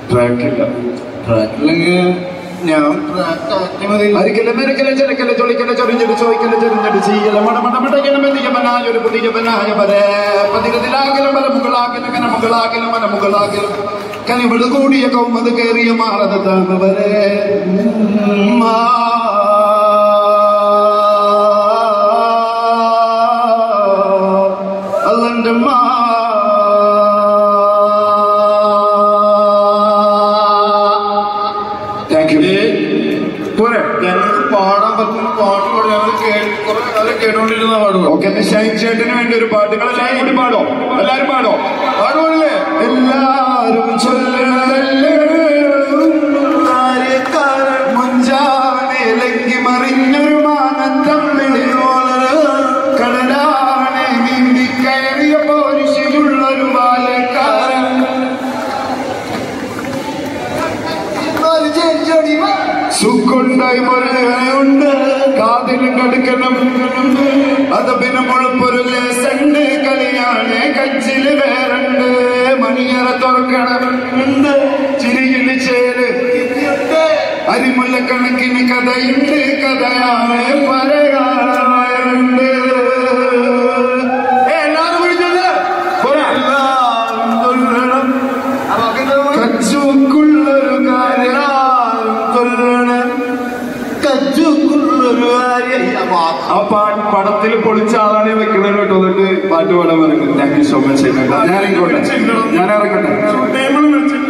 ട്രാക്കില്ല ട്രാക്കില്ലെങ്കിൽ ഞാൻ ട്രാക്ക് ആക്കി മതി അരിക്കല മെരക്കല ചെലക്കല ചൊളിക്കല ചൊറിഞ്ഞിട്ട് ചോയ്ക്കല ചെറിഞ്ഞിട്ട് ചെയ്യല മട മട മടക്കല മെതിയവനായ ഒരു പുതിയവനായ വരെ പതിരത്തിലാകലും മല മുകളാകലും കന മുകളാകലും മല മുകളാകലും കനിവിട് കൂടിയ കൗമത് കയറിയ മാറത താഴ്ന്നവരെ അല്ലന്റെ താങ്ക് യു പോരെ ഞങ്ങൾക്ക് പാടാൻ പറ്റുന്ന പാട്ട് പാടി ഞങ്ങൾ കുറെ കാലം കേട്ടോണ്ടിരുന്ന പാടുകൾ ഓക്കെ ഷൈൻ ചേട്ടന് വേണ്ടി ഒരു പാട്ട് നിങ്ങൾ എല്ലാവരും കൂടി പാടോ എല്ലാരും പാടോ പാടുപാടില്ലേ എല്ലാരും ചൊല്ലണതല്ലേ മുഞ്ചാവണേലെങ്കി മറിഞ്ഞൊരു മാനം തമ്മിൽ കടലാവണെ നീന്തി കയറിയ പോരിശിലുള്ളൊരു ബാലക്കാരൻ സുക്കുണ്ടായി മുരുകനുണ്ട് കാതിലും കടുക്കണം അത് പിന്നെ മുഴപ്പൊരു ലേസുണ്ട് കളിയാണ് കച്ചില് വേറുണ്ട് മണിയറ തുറക്കണമുണ്ട് ചിരിയില് ചേര് അരിമുല്ല കണക്കിന് കഥയുണ്ട് കഥയാണ് പറയാറുണ്ട് എല്ലാരും വിളിച്ചത് എല്ലാരും ചൊല്ലണം കച്ചുക്കുള്ളൊരു കാര്യം ചൊല്ലണം കച്ചുക്കുള്ളൊരു കാര്യം ആ പാട്ട് പടത്തിൽ പൊളിച്ച ആളാണ് വെക്കുന്നത് കേട്ടോ എന്നിട്ട് പാട്ട് പാടാൻ പറയുന്നത് താങ്ക് യു സോ മച്ച് ഞാൻ ഇറങ്ങിക്കോട്ടെ ഞാൻ ഇറങ്ങട്ടെ ടേബിൾ വെച്ചിട്ട്